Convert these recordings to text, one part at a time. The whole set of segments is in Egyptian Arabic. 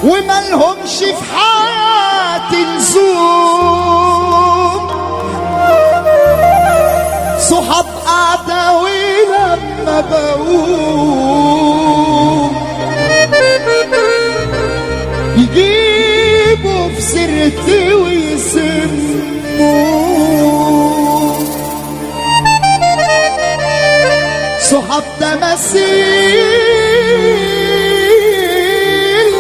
وملهمش في حياتي لزوم صحاب أعداوي لما بقوم يجيبوا في سيرتي ويسموا صحاب تماثيل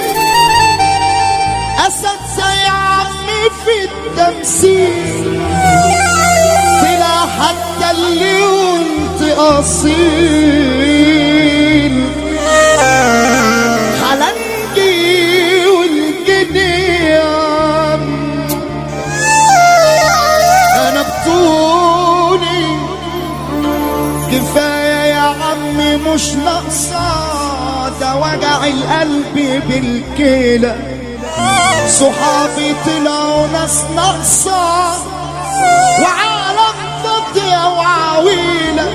أسد زي عمي في التمثيل طلع حتى اللي قلت أصيل حلنجي والجنيان أنا بطولي كفاية يا عمي مش ناقصة ده وجع القلب بالكيلة صحابي طلعوا ناس ناقصة وعالم فاضية وعويلة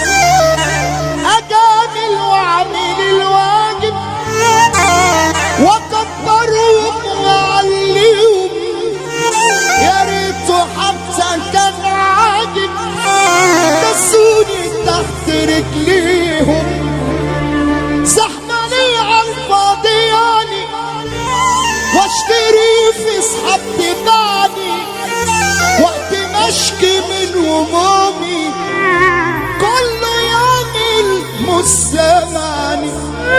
أجامل وأعمل الواجب وأكبرهم وأعليهم يا ريته حتى كان عاجب دسوني تحت رجليهم زحمني على الفاضي يعني واشتري في صحاب تبعني وقت ما اشكي من همومي كله يعمل مسامعني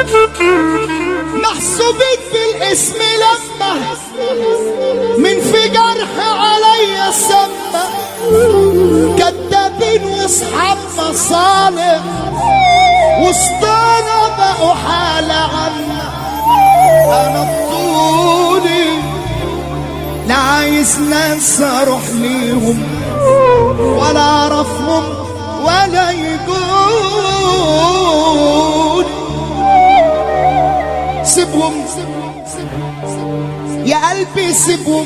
محسوبين بالاسم لما من في جرح عليا سما كدابين واصحاب مصالح وسطنا بقوا حالة عامة انا بطولي لا عايز ناس اروح ليهم ولا اعرفهم ولا يجون سيبهم يا قلبي سيبهم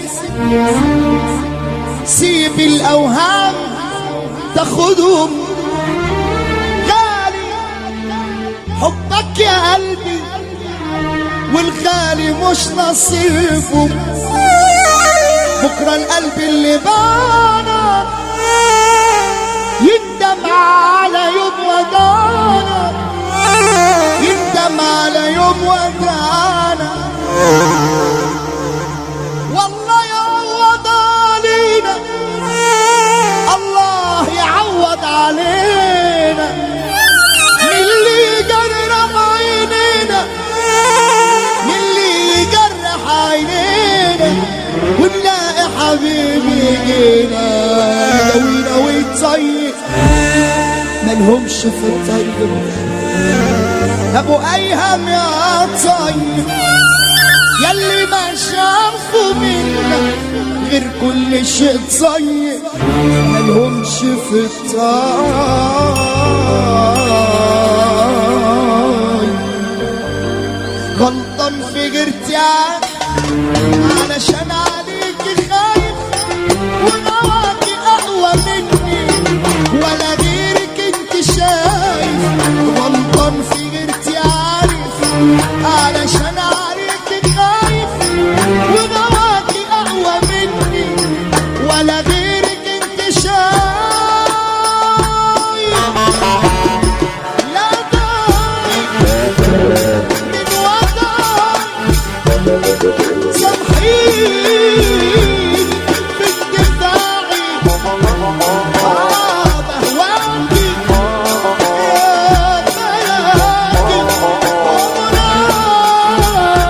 سيب الاوهام تاخدهم غالي حبك يا قلبي والغالي مش نصيبهم بكره القلب اللي بانا يندم على يوم ودانا يندم على يوم ودانا والله يعوض علينا الله يعوض علينا من اللي جرح عينينا من اللي جرح عينينا ونلاقي حبيبي جينا يدوينا ويتصيد ملهمش في الطيب ابو ايهم يا طيب يلي ما شافوا منك غير كل شيء طيب ملهمش في الطيب غلطان في جرتي علشان عليك خايف ونواك اقوى مني ولا غيرك انت شايف غلطان في غيرتي عارف علشان عليك خايف ونواك اقوى مني ولا غيرك انت شايف لا ضايق من وضعك سامحيني بالدفاعي آه بهواكي يا ملاكي ومناكي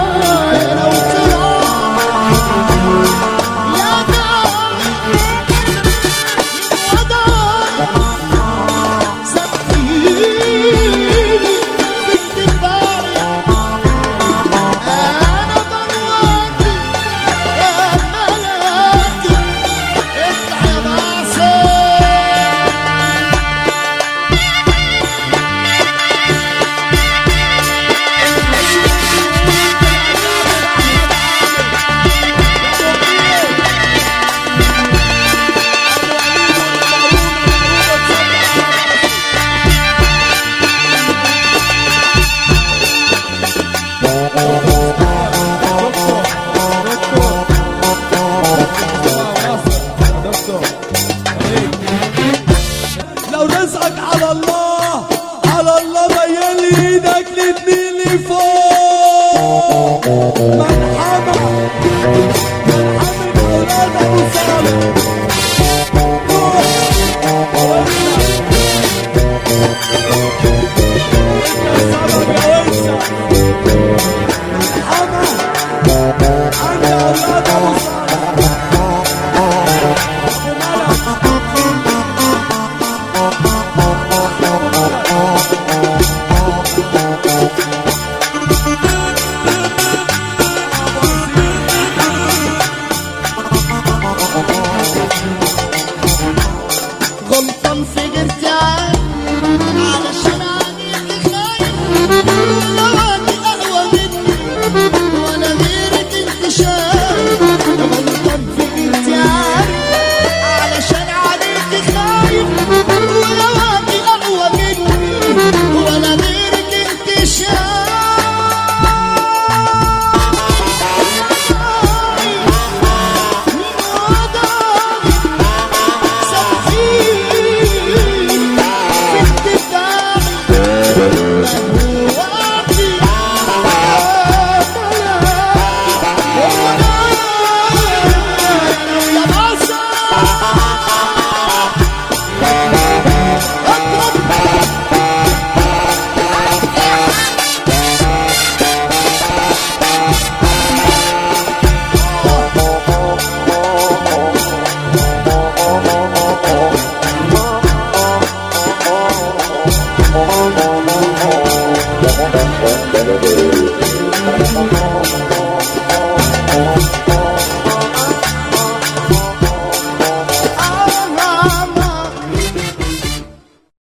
ما